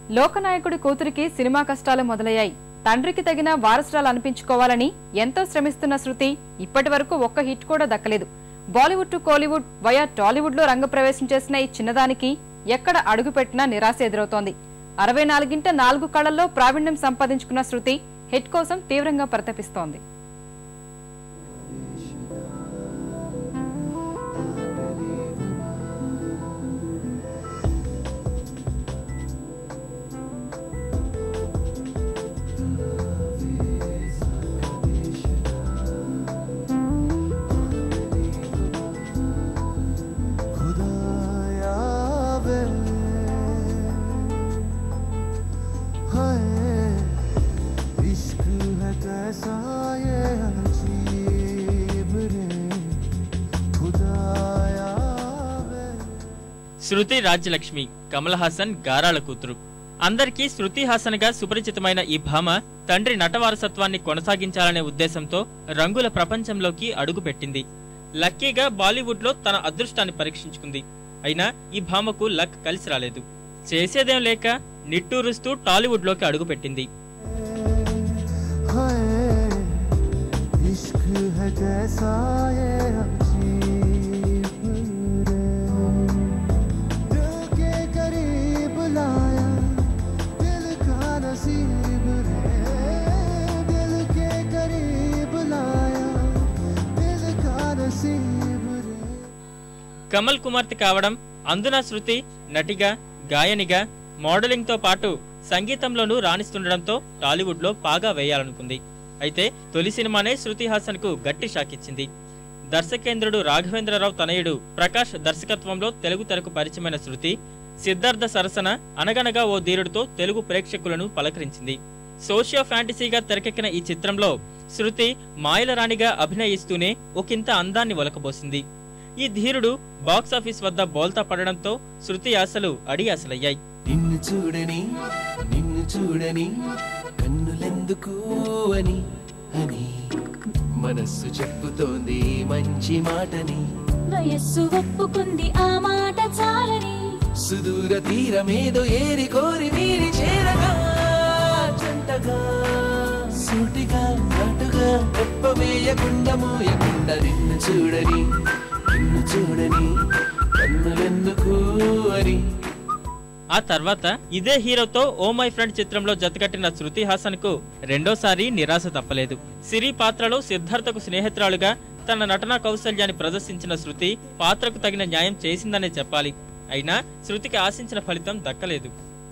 లోకనాయకుడి కూతురికి సినిమా కష్టాలు మొదలయ్యాయి తండ్రికి తగిన వారసురాలు అనిపించుకోవాలని ఎంతో శ్రమిస్తున్న శృతి ఇప్పటి వరకు ఒక్క హిట్ కూడా దక్కలేదు బాలీవుడ్ టు కోలీవుడ్ వయా టాలీవుడ్ లో రంగప్రవేశం చేసిన ఈ చిన్నదానికి ఎక్కడ అడుగుపెట్టినా నిరాశ ఎదురవుతోంది అరవై నాలుగింట నాలుగు కళల్లో ప్రావీణ్యం సంపాదించుకున్న శృతి హిట్ కోసం తీవ్రంగా పరితపిస్తోంది खुदाया वे हाय इश्क है कैसा ये अजीब रे खुदाया वे శృతి రాజ్యలక్ష్మి కమల్ హాసన్ గారాల కూతురు అందరికీ శృతి హాసన్ గా సుపరిచితమైన ఈ భామ తండ్రి నటవారసత్వాన్ని కొనసాగించాలనే ఉద్దేశంతో రంగుల ప్రపంచంలోకి అడుగుపెట్టింది లక్కీగా బాలీవుడ్ లో తన అదృష్టాన్ని పరీక్షించుకుంది అయినా ఈ భామకు లక్ కలిసి రాలేదు చేసేదేం లేక నిట్టూరుస్తూ టాలీవుడ్ లోకి అడుగుపెట్టింది हाय इश्क है कैसा ये अजीब रे दिल के करीब लाया दिल का नसीब रे दिल के करीब लाया दिल का नसीब रे కమల్ కుమార్తె కావడం అందున శృతి నటిగా గాయనిగా మోడలింగ్ తో పాటు సంగీతంలోనూ రాణిస్తుండడంతో టాలీవుడ్ లో పాగా వేయాలనుకుంది అయితే తొలి సినిమానే శృతి హాసన్ కు గట్టి షాక్ ఇచ్చింది దర్శకేంద్రుడు రాఘవేంద్రరావు తనయుడు ప్రకాష్ దర్శకత్వంలో తెలుగు తెరకు పరిచయమైన శృతి సిద్ధార్థ సరసన అనగనగా ఓ ధీరుడితో తెలుగు ప్రేక్షకులను పలకరించింది సోషియో ఫ్యాంటసీగా తెరకెక్కిన ఈ చిత్రంలో శృతి మాయల రాణిగా అభినయిస్తూనే ఒకంత అందాన్ని ఒలకబోసింది ఈ ధీరుడు బాక్సాఫీస్ వద్ద బోల్తా పడడంతో శృతి ఆశలు అడి ఆశలయ్యాయి నిన్ను చూడని నిన్ను చూడని కన్నులెందుకు అని అని మనస్సు చెప్పుతోంది మంచి మాటని వయస్సు ఒప్పుకుంది ఆ మాట చాలని సుదూర తీరమేదో ఏరి కోరి మీరి చేరగా జంటగా సూటిగా నాటుగా రెప్పవేయకుండా మోయకుండా నిన్ను చూడని నిన్ను చూడని కన్నులెందుకు అని ఆ తర్వాత ఇదే హీరోతో ఓ మై ఫ్రెండ్ చిత్రంలో జతకట్టిన శృతి హాసన్ కు రెండోసారి నిరాశ తప్పలేదు సిరి పాత్రలో సిద్ధార్థకు స్నేహితురాలుగా తన నటనా కౌశల్యాన్ని ప్రదర్శించిన శృతి పాత్రకు తగిన న్యాయం చేసిందనే చెప్పాలి అయినా శృతికి ఆశించిన ఫలితం దక్కలేదు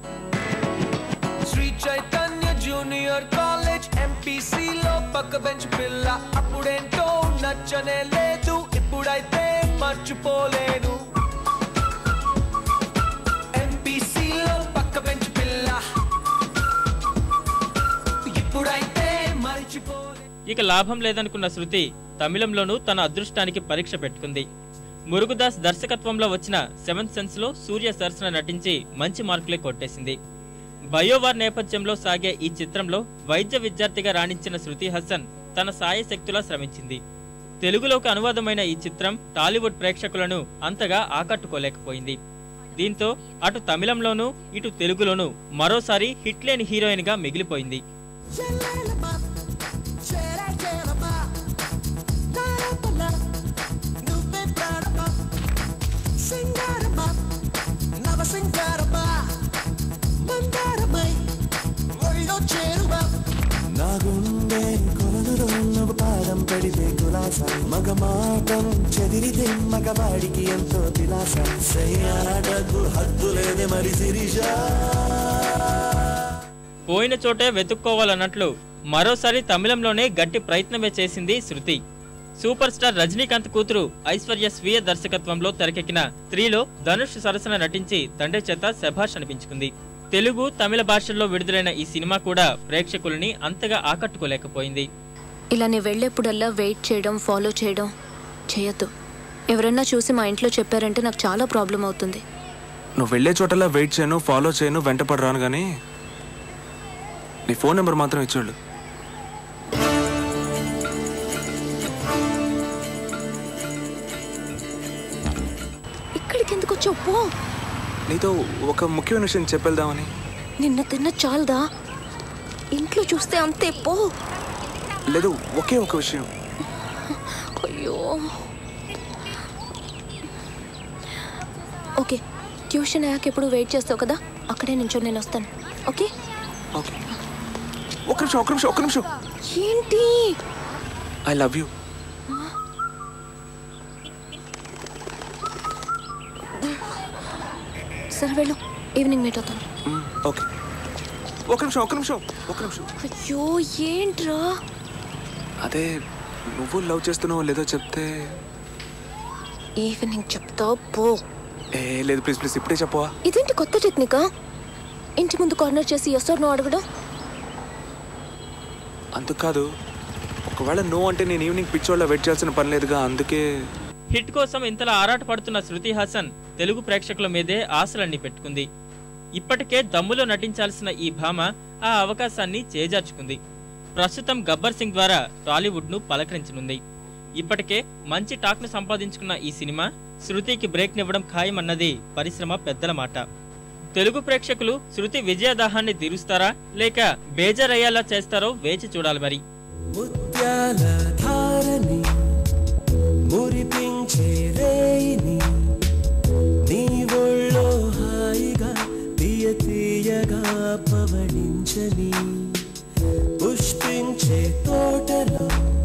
శ్రీ చైతన్య జూనియర్ కాలేజ్ ఎంపీసీలో పక్క బెంచ్ పిల్ల అప్పుడేంటో నచ్చనే లేదు ఇప్పుడైతే మర్చిపోలేను ఎంపీసీలో పక్క బెంచ్ పిల్ల ఇప్పుడైతే మర్చిపోలేను ఇక లాభం లేదనుకున్న శృతి తమిళంలోనూ తన అదృష్టానికి పరీక్ష పెట్టుకుంది మురుగుదాస్ దర్శకత్వంలో వచ్చిన సెవెంత్ సెన్స్ లో సూర్య సరసన నటించి మంచి మార్కులే కొట్టేసింది బయోవార్ నేపథ్యంలో సాగే ఈ చిత్రంలో వైద్య విద్యార్థిగా రాణించిన శృతి హాసన్ తన సాయశక్తులా శ్రమించింది తెలుగులోకి అనువాదమైన ఈ చిత్రం టాలీవుడ్ ప్రేక్షకులను అంతగా ఆకట్టుకోలేకపోయింది దీంతో అటు తమిళంలోనూ ఇటు తెలుగులోనూ మరోసారి హిట్ లేని హీరోయిన్ గా మిగిలిపోయింది నా గుండె కొలనులో నువ్వు పాదం పడితే కులాస మగ మాటం చెదిరితే మగవాడికి ఎంతో దిలాస సయ్యాటకు హద్దులేని మరి శిరీష పోయిన చోటే వెతుక్కోవాలన్నట్లు మరోసారి తమిళంలోనే గట్టి ప్రయత్నమే చేసింది శృతి సూపర్ స్టార్ రజనీకాంత్ కూతురు ఐశ్వర్య స్వీయ దర్శకత్వంలో తెరకెక్కిన త్రీలో ధనుష్ సరసన నటించి తండ్రి చేత శభాష్ అనిపించుకుంది తెలుగు తమిళ భాషల్లో విడుదలైన ఈ సినిమా కూడా ప్రేక్షకుల్ని అంతగా ఆకట్టుకోలేకపోయింది ఇలా నేను వెళ్ళేప్పుడల్లా వెయిట్ చేయడం ఫాలో చేయడం చేయొద్దు ఎవరైనా చూసి మా ఇంట్లో చెప్పారంటే నాకు చాలా ప్రాబ్లం అవుతుంది నువ్వు వెళ్ళే చోటలా వెయిట్ చేయను ఫాలో చేయను వెంటపడి రాను కానీ నీ ఫోన్ నెంబర్ మాత్రం ఇచ్చాడు ఇక్కడికి ఎందుకు వచ్చావు పో నీతో ఒక ముఖ్యమైన విషయం చెప్పేద్దామని నిన్న తిన్న చాలదా ఇంట్లో చూస్తే అంతే పో లేదు ఒకే ఒక విషయం అయ్యో ఓకే ట్యూషన్ అయ్యాక ఎప్పుడు వెయిట్ చేస్తావు కదా అక్కడే నుంచో నేను వస్తాను ఓకే ఓకే ఒక్క నిమిషం ఒక్క నిమిషం ఒక్క నిమిషం ఏంటి ఐ లవ్ యూ సరే వెళ్ళు ఈవినింగ్ మీట్ అవుతాను ఓకే ఒక్క నిమిషం ఒక్క నిమిషం ఒక్క నిమిషం అయ్యో ఏంట్రా అదే నువ్వు లవ్ చేస్తున్నావో లేదో చెప్తే ఈవినింగ్ చెప్తావు పో ఏ లేదు ప్లీజ్ ప్లీజ్ ఇప్పుడే చెప్పవా ఇదేంటి కొత్త టెక్నికా ఇంటి ముందు కార్నర్ చేసి ఎస్ నో అడగడం అందుకు కాదు ఒకవేళ నో అంటే నేను ఈవినింగ్ పిచ్చోళ్ళ వెయిట్ చేయాల్సిన పని లేదుగా అందుకే హిట్ కోసం ఇంతలా ఆరాట పడుతున్న శృతి హాసన్ తెలుగు ప్రేక్షకుల మీదే ఆశలన్నీ పెట్టుకుంది ఇప్పటికే దమ్ములో నటించాల్సిన ఈ భామ ఆ అవకాశాన్ని చేజార్చుకుంది ప్రస్తుతం గబ్బర్ సింగ్ ద్వారా టాలీవుడ్ ను పలకరించనుంది ఇప్పటికే మంచి టాక్ ను సంపాదించుకున్న ఈ సినిమా శృతికి బ్రేక్ నివ్వడం ఖాయమన్నది పరిశ్రమ పెద్దల మాట తెలుగు ప్రేక్షకులు శృతి విజయదాహాన్ని తీరుస్తారా లేక బేజరయ్యేలా చేస్తారో వేచి చూడాలి మరి ముత్యాల ధారని మురిపించే రేయిని నీ ఒళ్ళో హాయిగా తీయ తీయగా పవళించని పుష్పించే తోటలో